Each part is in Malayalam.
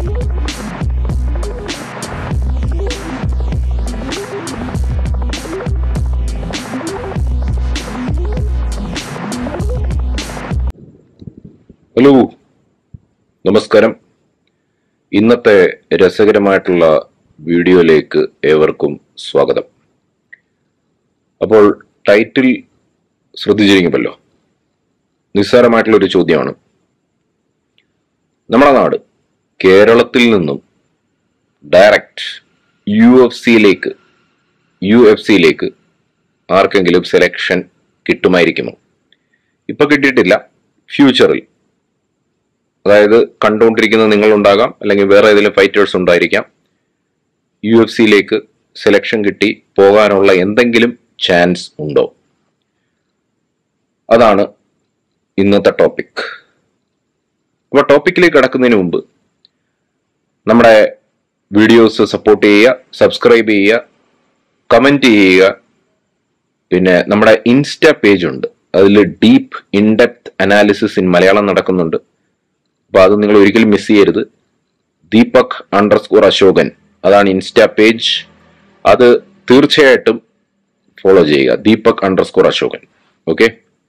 ഹലോ നമസ്കാരം ഇന്നത്തെ രസകരമായിട്ടുള്ള വീഡിയോയിലേക്ക് ഏവർക്കും സ്വാഗതം അപ്പോൾ ടൈറ്റിൽ ശ്രദ്ധിച്ചിരിക്കുമല്ലോ നിസ്സാരമായിട്ടുള്ള ഒരു ചോദ്യമാണ് നമ്മുടെ നാട് കേരളത്തിൽ നിന്നും ഡയറക്റ്റ് യു എഫ് സിയിലേക്ക് യു എഫ് സിയിലേക്ക് ആർക്കെങ്കിലും സെലക്ഷൻ കിട്ടുമായിരിക്കുമോ ഇപ്പൊ കിട്ടിയിട്ടില്ല ഫ്യൂച്ചറിൽ അതായത് കണ്ടുകൊണ്ടിരിക്കുന്ന നിങ്ങളുണ്ടാകാം അല്ലെങ്കിൽ വേറെ ഏതെങ്കിലും ഫൈറ്റേഴ്സ് ഉണ്ടായിരിക്കാം യു എഫ് സിയിലേക്ക് സെലക്ഷൻ കിട്ടി പോകാനുള്ള എന്തെങ്കിലും ചാൻസ് ഉണ്ടോ അതാണ് ഇന്നത്തെ ടോപ്പിക് അപ്പോൾ ടോപ്പിക്കിലേക്ക് കടക്കുന്നതിന് മുമ്പ് നമ്മുടെ വീഡിയോസ് സപ്പോർട്ട് ചെയ്യുക സബ്സ്ക്രൈബ് ചെയ്യുക കമന്റ് ചെയ്യുക പിന്നെ നമ്മുടെ ഇൻസ്റ്റ പേജ് ഉണ്ട് അതിൽ deep in depth analysis in Malayalam നടക്കുന്നുണ്ട് അപ്പൊ അത് നിങ്ങൾ ഒരിക്കലും മിസ് ചെയ്യരുത് ദീപക് അണ്ടർ സ്കോർ അശോകൻ അതാണ് ഇൻസ്റ്റാ പേജ് അത് തീർച്ചയായിട്ടും ഫോളോ ചെയ്യുക Deepak under score Ashokan okay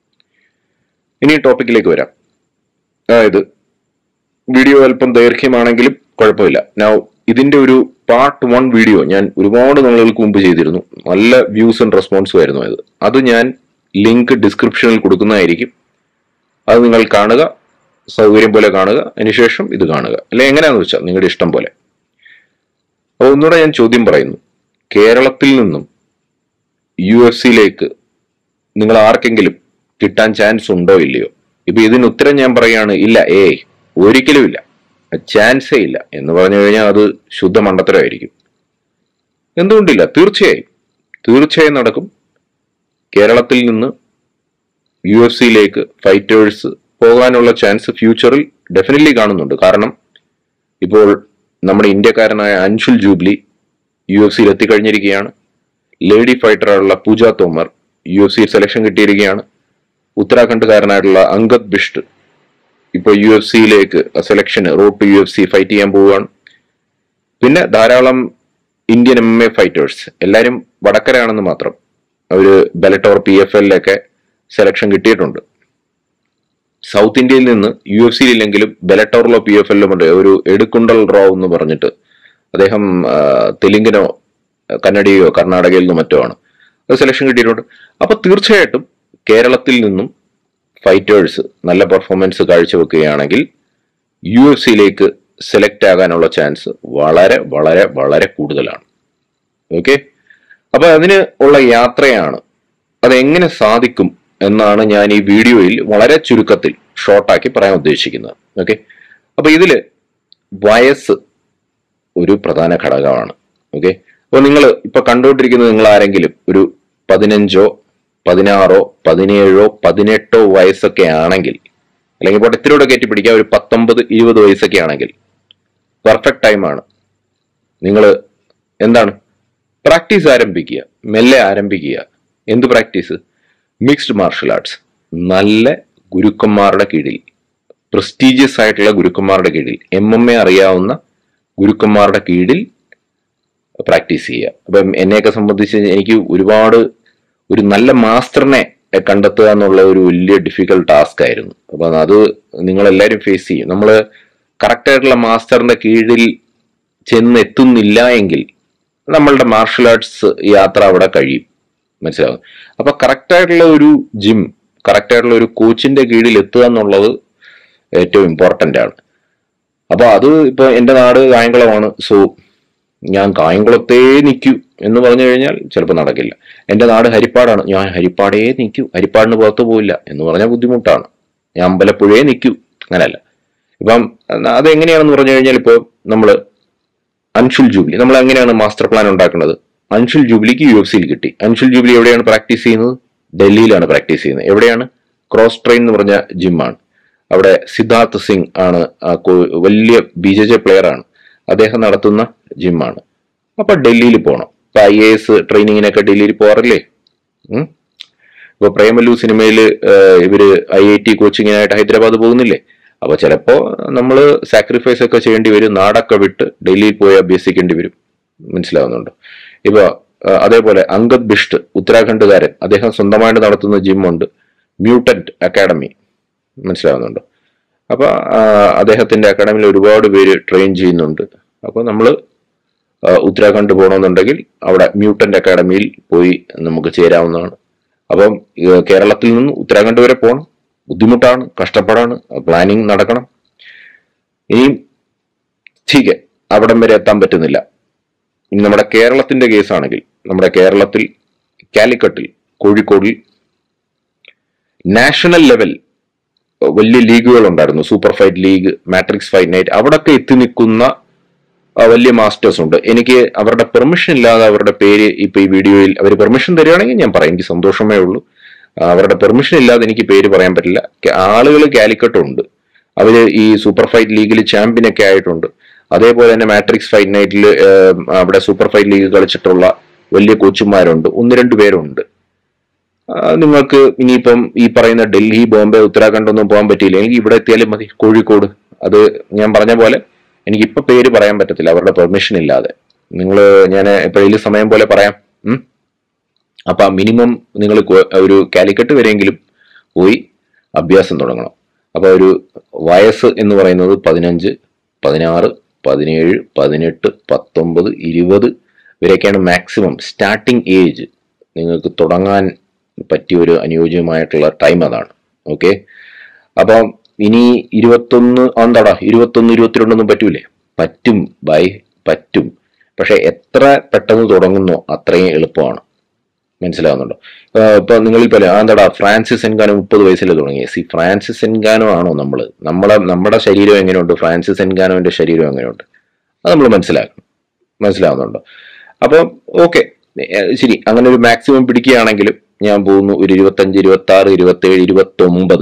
ഇനി ടോപ്പിക്കിലേക്ക് വരാം അതായത് വീഡിയോ അല്പം ദൈർഘ്യമാണെങ്കിലും കുഴപ്പമില്ല നൗ ഇതിന്റെ ഒരു പാർട്ട് വൺ വീഡിയോ ഞാൻ ഒരുപാട് നാളുകൾക്ക് മുമ്പ് ചെയ്തിരുന്നു നല്ല വ്യൂസ് ആൻഡ് റെസ്പോൺസും ആയിരുന്നു അത് അത് ഞാൻ ലിങ്ക് ഡിസ്ക്രിപ്ഷനിൽ കൊടുക്കുന്നതായിരിക്കും അത് നിങ്ങൾ കാണുക സൗകര്യം പോലെ കാണുക അതിനുശേഷം ഇത് കാണുക അല്ലെ എങ്ങനെയാണെന്ന് വെച്ചാൽ നിങ്ങളുടെ ഇഷ്ടം പോലെ അപ്പോൾ ഒന്നുകൂടെ ഞാൻ ചോദ്യം പറയുന്നു കേരളത്തിൽ നിന്നും യു എഫ് സിയിലേക്ക് നിങ്ങൾ ആർക്കെങ്കിലും കിട്ടാൻ ചാൻസ് ഉണ്ടോ ഇല്ലയോ ഇപ്പൊ ഇതിന് ഉത്തരം ഞാൻ പറയുകയാണ് ഇല്ല ഏയ് ഒരിക്കലും ഇല്ല ചാൻസേ ഇല്ല എന്ന് പറഞ്ഞു കഴിഞ്ഞാൽ അത് ശുദ്ധ മണ്ടത്തരമായിരിക്കും എന്തുകൊണ്ടില്ല തീർച്ചയായും തീർച്ചയായും നടക്കും കേരളത്തിൽ നിന്ന് യു എഫ് സിയിലേക്ക് ഫൈറ്റേഴ്സ് പോകാനുള്ള ചാൻസ് ഫ്യൂച്ചറിൽ ഡെഫിനറ്റ്ലി കാണുന്നുണ്ട് കാരണം ഇപ്പോൾ നമ്മുടെ ഇന്ത്യക്കാരനായ അൻഷുൽ ജൂബ്ലി യു എഫ് സിയിൽ എത്തിക്കഴിഞ്ഞിരിക്കുകയാണ് ലേഡി ഫൈറ്ററായുള്ള പൂജ തോമർ യു എഫ് സിയിൽ സെലക്ഷൻ കിട്ടിയിരിക്കുകയാണ് ഉത്തരാഖണ്ഡുകാരനായിട്ടുള്ള അങ്കദ് ബിഷ്ട് ഇപ്പോൾ യു എഫ് സിയിലേക്ക് സെലക്ഷന് road to U F C fight ചെയ്യാൻ പോവുകയാണ് പിന്നെ ധാരാളം ഇന്ത്യൻ എം എ ഫൈറ്റേഴ്സ് എല്ലാവരും വടക്കരയാണെന്ന് മാത്രം അവര് ബെലറ്റോർ പി എഫ് എല്ലിലൊക്കെ സെലക്ഷൻ കിട്ടിയിട്ടുണ്ട് സൗത്ത് ഇന്ത്യയിൽ നിന്ന് യു എഫ് സിയിൽ ഇല്ലെങ്കിലും ബെലറ്റോറിലോ പി എഫ് എല്ലിലും ഉണ്ട് ഒരു എടുക്കുണ്ടൽ റോ എന്ന് പറഞ്ഞിട്ട് അദ്ദേഹം ആ, തെലുങ്കിനോ കന്നഡയോ കർണാടകയിൽ നിന്നോ മറ്റോ ആണ് അത് സെലക്ഷൻ കിട്ടിയിട്ടുണ്ട് അപ്പൊ തീർച്ചയായിട്ടും കേരളത്തിൽ നിന്നും ഫൈറ്റേഴ്സ് നല്ല പെർഫോമൻസ് കാഴ്ചവെക്കുകയാണെങ്കിൽ യു എഫ് സിയിലേക്ക് സെലക്ട് ആകാനുള്ള ചാൻസ് വളരെ വളരെ വളരെ കൂടുതലാണ് ഓക്കെ അപ്പൊ അതിന് ഉള്ള യാത്രയാണ് അതെങ്ങനെ സാധിക്കും എന്നാണ് ഞാൻ ഈ വീഡിയോയിൽ വളരെ ചുരുക്കത്തിൽ ഷോർട്ടാക്കി പറയാൻ ഉദ്ദേശിക്കുന്നത് ഓക്കെ അപ്പൊ ഇതില് വയസ്സ് ഒരു പ്രധാന ഘടകമാണ് ഓക്കെ അപ്പൊ നിങ്ങൾ ഇപ്പൊ കണ്ടുകൊണ്ടിരിക്കുന്നത് നിങ്ങൾ ആരെങ്കിലും ഒരു പതിനഞ്ചോ പതിനാറോ പതിനേഴോ പതിനെട്ടോ വയസ്സൊക്കെ ആണെങ്കിൽ അല്ലെങ്കിൽ ഇപ്പോൾ ഇത്തിരിയോടെ കയറ്റി പിടിക്കുക ഒരു പത്തൊമ്പത് ഇരുപത് വയസ്സൊക്കെ ആണെങ്കിൽ പെർഫെക്റ്റ് ടൈമാണ് നിങ്ങൾ എന്താണ് പ്രാക്ടീസ് ആരംഭിക്കുക മെല്ലെ ആരംഭിക്കുക എന്ത് പ്രാക്ടീസ് മിക്സ്ഡ് മാർഷൽ ആർട്സ് നല്ല ഗുരുക്കന്മാരുടെ കീഴിൽ പ്രസ്റ്റീജിയസ് ആയിട്ടുള്ള ഗുരുക്കന്മാരുടെ കീഴിൽ എം എം എ അറിയാവുന്ന ഗുരുക്കന്മാരുടെ കീഴിൽ പ്രാക്ടീസ് ചെയ്യുക അപ്പം എന്നെയൊക്കെ സംബന്ധിച്ച് എനിക്ക് ഒരുപാട് ഒരു നല്ല മാസ്റ്ററിനെ കണ്ടെത്തുക എന്നുള്ള ഒരു വലിയ ഡിഫിക്കൽട്ട് ടാസ്ക് ആയിരുന്നു അപ്പം അത് നിങ്ങളെല്ലാവരും ഫേസ് ചെയ്യും നമ്മൾ കറക്റ്റ് ആയിട്ടുള്ള മാസ്റ്ററിന്റെ കീഴിൽ ചെന്ന് എത്തുന്നില്ല എങ്കിൽ നമ്മളുടെ മാർഷൽ ആർട്സ് യാത്ര അവിടെ കഴിയും മനസ്സിലാവും അപ്പൊ കറക്റ്റ് ആയിട്ടുള്ള ഒരു ജിം കറക്റ്റ് ആയിട്ടുള്ള ഒരു കോച്ചിന്റെ കീഴിൽ എത്തുക എന്നുള്ളത് ഏറ്റവും ഇമ്പോർട്ടന്റ് ആണ് അപ്പൊ അത് ഇപ്പൊ എന്റെ നാട് കായംകുളമാണ് സോ ഞാൻ കായംകുളത്തേ നിൽക്കൂ എന്ന് പറഞ്ഞു കഴിഞ്ഞാൽ ചിലപ്പോൾ നടക്കില്ല എന്റെ നാട് ഹരിപ്പാടാണ് ഞാൻ ഹരിപ്പാടേ നിൽക്കൂ ഹരിപ്പാടിന് പുറത്തു പോയില്ല എന്ന് പറഞ്ഞാൽ ബുദ്ധിമുട്ടാണ് ഞാൻ അമ്പലപ്പുഴയെ നിൽക്കൂ അങ്ങനെയല്ല ഇപ്പം അതെങ്ങനെയാണെന്ന് പറഞ്ഞു കഴിഞ്ഞാൽ ഇപ്പോൾ നമ്മൾ അൻഷുൽ ജൂബിലി നമ്മൾ എങ്ങനെയാണ് മാസ്റ്റർ പ്ലാൻ ഉണ്ടാക്കുന്നത് അൻഷുൽ ജൂബിലിക്ക് യു എഫ് സിയിൽ കിട്ടി അൻഷുൽ ജൂബിലി എവിടെയാണ് പ്രാക്ടീസ് ചെയ്യുന്നത് ഡൽഹിയിലാണ് പ്രാക്ടീസ് ചെയ്യുന്നത് എവിടെയാണ് ക്രോസ് ട്രെയിൻ എന്ന് പറഞ്ഞ ജിമ്മാണ് അവിടെ സിദ്ധാർത്ഥ് സിംഗ് ആണ് ആ കോ- വലിയ ബി ജെ ജെ പ്ലെയർ ആണ് അദ്ദേഹം നടത്തുന്ന ജിമ്മാണ് അപ്പൊ ഡൽഹിയിൽ പോകണം ഇപ്പൊ ഐ എ എസ് ട്രെയിനിങ്ങിനൊക്കെ ഡൽഹിയിൽ പോകാറില്ലേ ഉം? ഇപ്പൊ പ്രേമലു സിനിമയിൽ ഇവര് ഐ ഐ ടി കോച്ചിങ്ങിനായിട്ട് ഹൈദരാബാദ് പോകുന്നില്ലേ അപ്പോൾ ചിലപ്പോൾ നമ്മൾ സാക്രിഫൈസ് ഒക്കെ ചെയ്യേണ്ടി വരും നാടൊക്കെ വിട്ട് ഡൽഹിയിൽ പോയി അഭ്യസിക്കേണ്ടി വരും മനസ്സിലാവുന്നുണ്ടോ ഇപ്പൊ ആ, അതേപോലെ അങ്കദ് ബിഷ്ട് ഉത്തരാഖണ്ഡുകാരൻ അദ്ദേഹം സ്വന്തമായിട്ട് നടത്തുന്ന ജിമ്മുണ്ട് മ്യൂട്ടന്റ് അക്കാഡമി മനസ്സിലാവുന്നുണ്ടോ അപ്പൊ ആ, അദ്ദേഹത്തിന്റെ അക്കാഡമിയിൽ ഒരുപാട് പേര് ട്രെയിൻ ചെയ്യുന്നുണ്ട് അപ്പൊ നമ്മൾ ഉത്തരാഖണ്ഡ് പോകണമെന്നുണ്ടെങ്കിൽ അവിടെ മ്യൂട്ടന്റ് അക്കാഡമിയിൽ പോയി നമുക്ക് ചേരാവുന്നതാണ് അപ്പം ഈ കേരളത്തിൽ നിന്ന് ഉത്തരാഖണ്ഡ് വരെ പോകണം ബുദ്ധിമുട്ടാണ് കഷ്ടപ്പാടാണ് പ്ലാനിങ് നടക്കണം ഇനിയും ठीक है അവിടം വരെ എത്താൻ പറ്റുന്നില്ല ഇനി നമ്മുടെ കേരളത്തിന്റെ കേസാണെങ്കിൽ നമ്മുടെ കേരളത്തിൽ കാലിക്കട്ടിൽ കോഴിക്കോടിൽ നാഷണൽ ലെവൽ വലിയ ലീഗുകൾ ഉണ്ടായിരുന്നു super fight league Matrix fight night അവിടൊക്കെ എത്തി നിൽക്കുന്ന ആ, വലിയ മാസ്റ്റേഴ്സ് ഉണ്ട് എനിക്ക് അവരുടെ പെർമിഷൻ ഇല്ലാതെ അവരുടെ പേര് ഇപ്പൊ ഈ വീഡിയോയിൽ അവർ പെർമിഷൻ തരികയാണെങ്കിൽ ഞാൻ പറയാം എനിക്ക് സന്തോഷമേ ഉള്ളൂ ആ, അവരുടെ പെർമിഷൻ ഇല്ലാതെ എനിക്ക് പേര് പറയാൻ പറ്റില്ല ആളുകൾ കാലിക്കട്ട് ഉണ്ട് അവര് ഈ സൂപ്പർ ഫൈറ്റ് ലീഗിൽ ചാമ്പ്യൻ ഒക്കെ ആയിട്ടുണ്ട് അതേപോലെ തന്നെ മാട്രിക്സ് ഫൈറ്റ് നൈറ്റിൽ അവിടെ സൂപ്പർ ഫൈറ്റ് ലീഗ് കളിച്ചിട്ടുള്ള വലിയ കോച്ചുമാരുണ്ട് ഒന്ന് രണ്ട് പേരുണ്ട് ആ, നിങ്ങൾക്ക് ഇനിയിപ്പം ഈ പറയുന്ന ഡൽഹി ബോംബെ ഉത്തരാഖണ്ഡ് ഒന്നും പോകാൻ പറ്റിയില്ല എനിക്ക് ഇവിടെ എത്തിയാലും മതി കോഴിക്കോട് അത് ഞാൻ പറഞ്ഞ പോലെ എനിക്ക് ഇപ്പൊ പേര് പറയാൻ പറ്റത്തില്ല അവരുടെ പെർമിഷൻ ഇല്ലാതെ നിങ്ങൾ ഞാൻ എപ്പോഴേലും സമയം പോലെ പറയാം ഉം. അപ്പൊ മിനിമം നിങ്ങൾ ഒരു കാലിക്കട്ട് വരെയെങ്കിലും പോയി അഭ്യാസം തുടങ്ങണം അപ്പൊ ഒരു വയസ്സ് എന്ന് പറയുന്നത് പതിനഞ്ച് പതിനാറ് പതിനേഴ് പതിനെട്ട് പത്തൊമ്പത് ഇരുപത് വരെയൊക്കെയാണ് മാക്സിമം സ്റ്റാർട്ടിംഗ് ഏജ് നിങ്ങൾക്ക് തുടങ്ങാൻ പറ്റിയ ഒരു അനുയോജ്യമായിട്ടുള്ള ടൈം അതാണ് ഓക്കെ അപ്പം ഇനി ഇരുപത്തൊന്ന് എന്താടാ ഇരുപത്തൊന്ന് ഇരുപത്തിരണ്ടൊന്നും പറ്റൂലേ പറ്റും ബൈ പറ്റും പക്ഷെ എത്ര പെട്ടെന്ന് തുടങ്ങുന്നോ അത്രയും എളുപ്പമാണ് മനസ്സിലാവുന്നുണ്ടോ ആഹ് ഇപ്പൊ നിങ്ങളിൽ പല ആ എന്താടാ ഫ്രാൻസിസ് എൻഗാനോ മുപ്പത് വയസ്സിൽ തുടങ്ങി സി ഫ്രാൻസിസ് എൻഗാനോ ആണോ നമ്മൾ നമ്മളെ നമ്മുടെ ശരീരം എങ്ങനെയുണ്ട് ഫ്രാൻസിസ് എൻഗാനോന്റെ ശരീരം എങ്ങനെയുണ്ട് അത് നമ്മൾ മനസ്സിലാക്കണം മനസ്സിലാവുന്നുണ്ടോ അപ്പോൾ ഓക്കെ ശരി അങ്ങനെ ഒരു മാക്സിമം പിടിക്കുകയാണെങ്കിലും ഞാൻ പോകുന്നു ഒരു ഇരുപത്തഞ്ച് ഇരുപത്തി ആറ് ഇരുപത്തി ഏഴ് ഇരുപത്തി ഒമ്പത്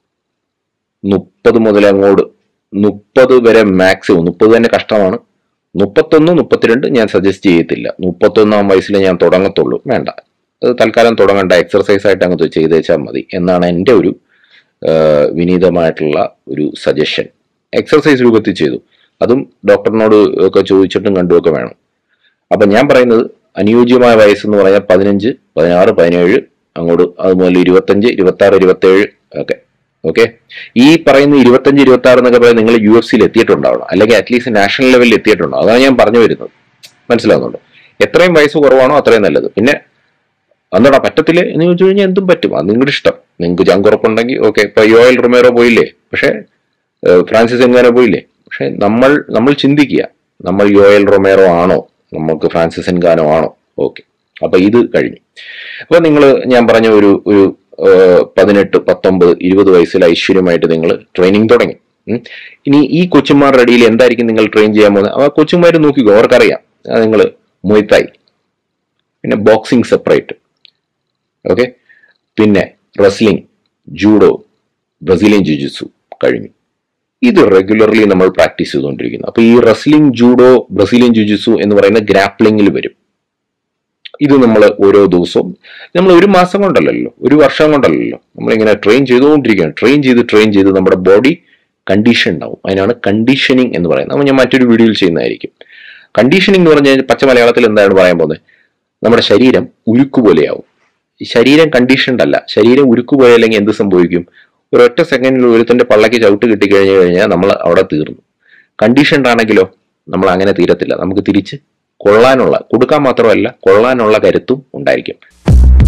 മുപ്പത് മുതൽ അങ്ങോട്ട് മുപ്പത് വരെ മാക്സിമം മുപ്പത് തന്നെ കഷ്ടമാണ് മുപ്പത്തൊന്ന് മുപ്പത്തിരണ്ട് ഞാൻ സജസ്റ്റ് ചെയ്യത്തില്ല മുപ്പത്തൊന്നാം വയസ്സിൽ ഞാൻ തുടങ്ങത്തുള്ളൂ വേണ്ട അത് തൽക്കാലം തുടങ്ങണ്ട എക്സർസൈസ് ആയിട്ട് അങ്ങ് ചെയ്തേച്ചാൽ മതി എന്നാണ് എൻ്റെ ഒരു ആ, വിനീതമായിട്ടുള്ള ഒരു സജഷൻ എക്സർസൈസ് രൂപത്തിൽ ചെയ്തു അതും ഡോക്ടറിനോട് ഒക്കെ ചോദിച്ചിട്ടും കണ്ടുമൊക്കെ വേണം അപ്പൊ ഞാൻ പറയുന്നത് അനുയോജ്യമായ വയസ്സ് എന്ന് പറഞ്ഞാൽ പതിനഞ്ച് പതിനാറ് പതിനേഴ് അങ്ങോട്ട് അതുപോലെ ഇരുപത്തഞ്ച് ഇരുപത്തി ആറ് ഇരുപത്തി ഏഴ് ഒക്കെ ഓക്കെ ഈ പറയുന്ന ഇരുപത്തഞ്ച് ഇരുപത്തി ആറ് എന്നൊക്കെ പറയുന്നത് നിങ്ങൾ യു എഫ് സിയിൽ എത്തിയിട്ടുണ്ടാവണം അല്ലെങ്കിൽ അറ്റ്ലീസ്റ്റ് നാഷണൽ ലെവലിൽ എത്തിയിട്ടുണ്ടോ അതാണ് ഞാൻ പറഞ്ഞു വരുന്നത് മനസ്സിലാവുന്നുണ്ടോ എത്രയും വയസ്സ് കുറവാണോ അത്രയും നല്ലത് പിന്നെ അന്നോടാ പറ്റത്തില്ലേ എന്ന് ചോദിച്ചു കഴിഞ്ഞാൽ എന്തും പറ്റും അത് നിങ്ങളുടെ ഇഷ്ടം നിങ്ങൾക്ക് ചങ്കുറപ്പുണ്ടെങ്കിൽ ഓക്കെ ഇപ്പൊ യോയൽ റൊമേറോ പോയില്ലേ പക്ഷേ ഏഹ്, ഫ്രാൻസിസ് എങ്കാനോ പോയില്ലേ പക്ഷെ നമ്മൾ നമ്മൾ ചിന്തിക്കുക നമ്മൾ യോയൽ റൊമേറോ ആണോ നമുക്ക് ഫ്രാൻസിസ് എൻഗാനോ ആണോ ഓക്കെ അപ്പൊ ഇത് കഴിഞ്ഞു അപ്പൊ നിങ്ങൾ ഞാൻ പറഞ്ഞ ഒരു ഒരു ഏഹ്, പതിനെട്ട് പത്തൊമ്പത് ഇരുപത് വയസ്സിൽ ഐശ്വര്യമായിട്ട് നിങ്ങൾ ട്രെയിനിങ് തുടങ്ങി ഉം. ഇനി ഈ കൊച്ചുമാരുടെ ഇടയിൽ എന്തായിരിക്കും നിങ്ങൾ ട്രെയിൻ ചെയ്യാൻ പോകുന്നത് ആ കൊച്ചുമാർ നോക്കിക്കോ അവർക്കറിയാം നിങ്ങൾ മൊയ്ത്തായി പിന്നെ ബോക്സിംഗ് സെപ്പറേറ്റ് ഓക്കെ പിന്നെ റെസ്ലിംഗ് ജൂഡോ ബ്രസീലിയൻ ജിജിത്സു കഴിഞ്ഞു ഇത് റെഗുലർലി നമ്മൾ പ്രാക്ടീസ് ചെയ്തുകൊണ്ടിരിക്കുന്നു അപ്പൊ ഈ റെസ്ലിംഗ് ജൂഡോ ബ്രസീലിയൻ ജിജിത്സു എന്ന് പറയുന്ന ഗ്രാപ്ലിംഗിൽ വരും ഇത് നമ്മൾ ഓരോ ദിവസവും നമ്മൾ ഒരു മാസം കൊണ്ടല്ലല്ലോ ഒരു വർഷം കൊണ്ടല്ലല്ലോ നമ്മളിങ്ങനെ ട്രെയിൻ ചെയ്തുകൊണ്ടിരിക്കുകയാണ് ട്രെയിൻ ചെയ്ത് ട്രെയിൻ ചെയ്ത് നമ്മുടെ ബോഡി കണ്ടീഷൻ ഉണ്ടാവും അതിനാണ് കണ്ടീഷനിങ് എന്ന് പറയുന്നത് അത് ഞാൻ മറ്റൊരു വീഡിയോയിൽ ചെയ്യുന്നതായിരിക്കും കണ്ടീഷനിങ് എന്ന് പറഞ്ഞാൽ പച്ച മലയാളത്തിൽ എന്താണ് പറയാൻ പോകുന്നത് നമ്മുടെ ശരീരം ഉരുക്ക് പോലെയാവും ഈ ശരീരം കണ്ടീഷൻഡ് അല്ല ശരീരം ഉരുക്ക് പോലെ അല്ലെങ്കിൽ എന്ത് സംഭവിക്കും ഒരൊറ്റ സെക്കൻഡിൽ ഒരുത്തന്റെ പള്ളക്ക് ചവിട്ട് കിട്ടിക്കഴിഞ്ഞു കഴിഞ്ഞാൽ നമ്മൾ അവിടെ തീർന്നു കണ്ടീഷൻഡ് ആണെങ്കിലോ നമ്മൾ അങ്ങനെ തീരത്തില്ല നമുക്ക് തിരിച്ച് കൊള്ളാനുള്ള കൊടുക്കാൻ മാത്രമല്ല കൊള്ളാനുള്ള കരുത്തും ഉണ്ടായിരിക്കും